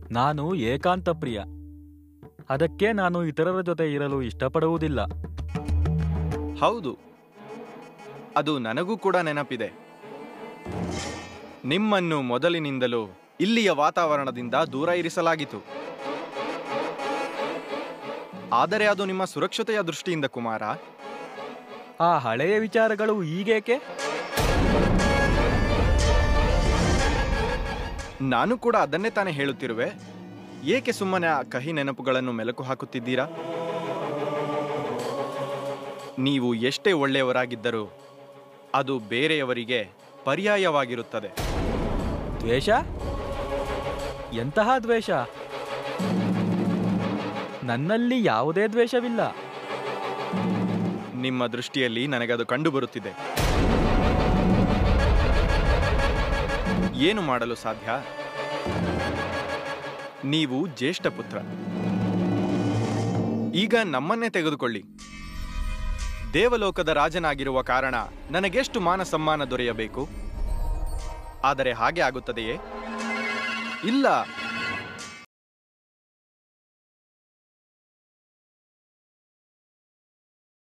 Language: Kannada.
ನಾನು ಏಕಾಂತ ಪ್ರಿಯ ಅದಕ್ಕೆ ನಾನು ಇತರರ ಜೊತೆ ಇರಲು ಇಷ್ಟಪಡುವುದಿಲ್ಲ ಹೌದು ಅದು ನನಗೂ ಕೂಡ ನೆನಪಿದೆ ನಿಮ್ಮನ್ನು ಮೊದಲಿನಿಂದಲೂ ಇಲ್ಲಿಯ ವಾತಾವರಣದಿಂದ ದೂರ ಇರಿಸಲಾಗಿತು ಆದರೆ ಅದು ನಿಮ್ಮ ಸುರಕ್ಷತೆಯ ದೃಷ್ಟಿಯಿಂದ ಕುಮಾರ ಆ ಹಳೆಯ ವಿಚಾರಗಳು ಈಗೇಕೆ ನಾನು ಕೂಡ ಅದನ್ನೇ ತಾನೇ ಹೇಳುತ್ತಿರುವೆ ಏಕೆ ಸುಮ್ಮನೆ ಆ ಕಹಿ ನೆನಪುಗಳನ್ನು ಮೆಲುಕು ಹಾಕುತ್ತಿದ್ದೀರಾ ನೀವು ಎಷ್ಟೇ ಒಳ್ಳೆಯವರಾಗಿದ್ದರೂ ಅದು ಬೇರೆಯವರಿಗೆ ಪರ್ಯಾಯವಾಗಿರುತ್ತದೆ ದ್ವೇಷ ಎಂತಹ ದ್ವೇಷ ನನ್ನಲ್ಲಿ ಯಾವುದೇ ದ್ವೇಷವಿಲ್ಲ ನಿಮ್ಮ ದೃಷ್ಟಿಯಲ್ಲಿ ನನಗದು ಕಂಡುಬರುತ್ತಿದೆ ಏನು ಮಾಡಲು ಸಾಧ್ಯ ನೀವು ಜ್ಯೇಷ್ಠ ಪುತ್ರ ಈಗ ನಮ್ಮನ್ನೇ ತೆಗೆದುಕೊಳ್ಳಿ ದೇವಲೋಕದ ರಾಜನಾಗಿರುವ ಕಾರಣ ನನಗೆಷ್ಟು ಮಾನ ಸಮ್ಮಾನ ದೊರೆಯಬೇಕು ಆದರೆ ಹಾಗೆ ಆಗುತ್ತದೆಯೇ ಇಲ್ಲ